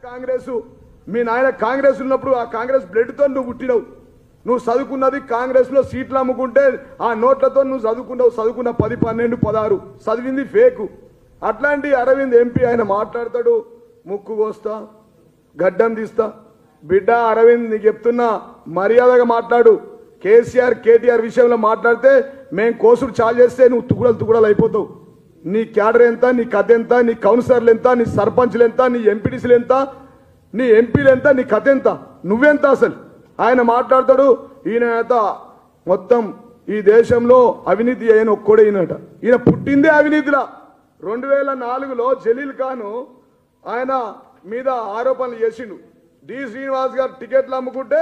కాంగ్రెస్ మీ నాయన కాంగ్రెస్ ఉన్నప్పుడు ఆ కాంగ్రెస్ బ్లడ్తో నువ్వు పుట్టినవు నువ్వు చదువుకున్నది కాంగ్రెస్ లో సీట్లు అమ్ముకుంటే ఆ నోట్లతో నువ్వు చదువుకున్నావు చదువుకున్న పది పన్నెండు పదహారు చదివింది ఫేకు అట్లాంటి అరవింద్ ఎంపీ ఆయన మాట్లాడతాడు ముక్కు కోస్తా గడ్డం తీస్తా బిడ్డ అరవింద్ నీకు చెప్తున్నా మర్యాదగా మాట్లాడు కేసీఆర్ కేటీఆర్ విషయంలో మాట్లాడితే మేము కోసుడు చాలు చేస్తే నువ్వు తుకుడలు తుకుడలు అయిపోతావు నీ క్యాడర్ ఎంత నీ కథ ఎంత నీ కౌన్సిలర్లు ఎంత నీ సర్పంచ్లు ఎంత నీ ఎంపీటీసీలు ఎంత నీ ఎంపీలు ఎంత నీ కథ ఎంత నువ్వెంత అసలు ఆయన మాట్లాడతాడు ఈయన నేత మొత్తం ఈ దేశంలో అవినీతి అయిన ఒక్కడే ఈయనట ఈయన పుట్టిందే అవినీతిలా రెండు వేల నాలుగులో జలీల్ ఖాన్ ఆయన మీద ఆరోపణలు చేసిండు డి శ్రీనివాస్ గారు టికెట్లు అమ్ముకుంటే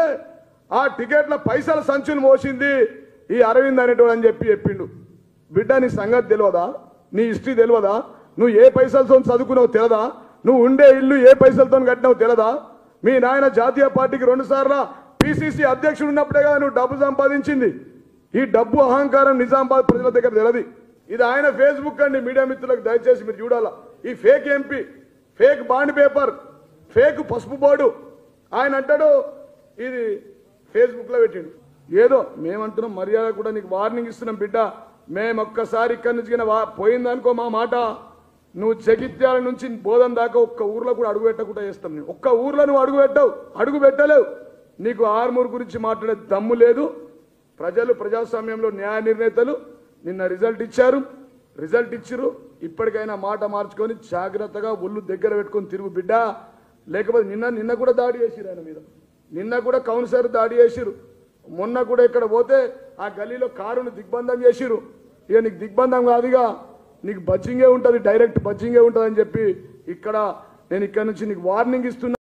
ఆ టికెట్ల పైసల సంచులు మోసింది ఈ అరవింద్ అనేటోడు అని చెప్పి చెప్పిండు బిడ్డ నీ సంగతి తెలియదా నీ హిస్టరీ తెలియదా నువ్వు ఏ పైసలతో చదువుకున్నావు తెలియదా నువ్వు ఉండే ఇల్లు ఏ పైసలతో కట్టినావు తెలియదా మీ నాయన జాతీయ పార్టీకి రెండు సార్లు పిసిసి అధ్యక్షుడు ఉన్నప్పుడే కదా నువ్వు డబ్బు సంపాదించింది ఈ డబ్బు అహంకారం నిజామాబాద్ ప్రజల దగ్గర తెలియదు ఇది ఆయన ఫేస్బుక్ అండి మీడియా మిత్రులకు దయచేసి మీరు చూడాలా ఈ fake MP fake bond paper fake పసుపు బోర్డు ఆయన అంటాడు ఇది ఫేస్బుక్ లో పెట్టిండు ఏదో మేమంటున్నాం మర్యాద కూడా నీకు వార్నింగ్ ఇస్తున్నాం బిడ్డ మేము ఒక్కసారి ఇక్కడి నుంచి గిన వా- పోయిందనుకో మా మాట నువ్వు జగిత్యాల నుంచి బోధం దాకా ఒక్క ఊర్లో కూడా అడుగు పెట్టకుండా చేస్తాం నేను ఒక్క ఊర్లో నువ్వు అడుగు పెట్టావు అడుగు పెట్టలేవు నీకు ఆర్మూర్ గురించి మాట్లాడే దమ్ము లేదు ప్రజలు ప్రజాస్వామ్యంలో న్యాయ నిర్ణేతలు నిన్న రిజల్ట్ ఇచ్చారు రిజల్ట్ ఇచ్చిరు ఇప్పటికైనా మాట మార్చుకొని జాగ్రత్తగా ఒళ్ళు దగ్గర పెట్టుకొని తిరుగు బిడ్డ లేకపోతే నిన్న నిన్న కూడా దాడి చేసిరు ఆయన మీద నిన్న కూడా కౌన్సిలర్ దాడి చేసిరు మొన్న కూడా ఇక్కడ పోతే ఆ గల్లీలో కారును దిగ్బంధం చేసిరు ఇక నీకు దిగ్బంధం కాదుగా నీకు బజ్జింగే ఉంటుంది డైరెక్ట్ బజ్జింగే ఉంటుంది అని చెప్పి ఇక్కడ నేను ఇక్కడ నుంచి నీకు వార్నింగ్ ఇస్తున్నా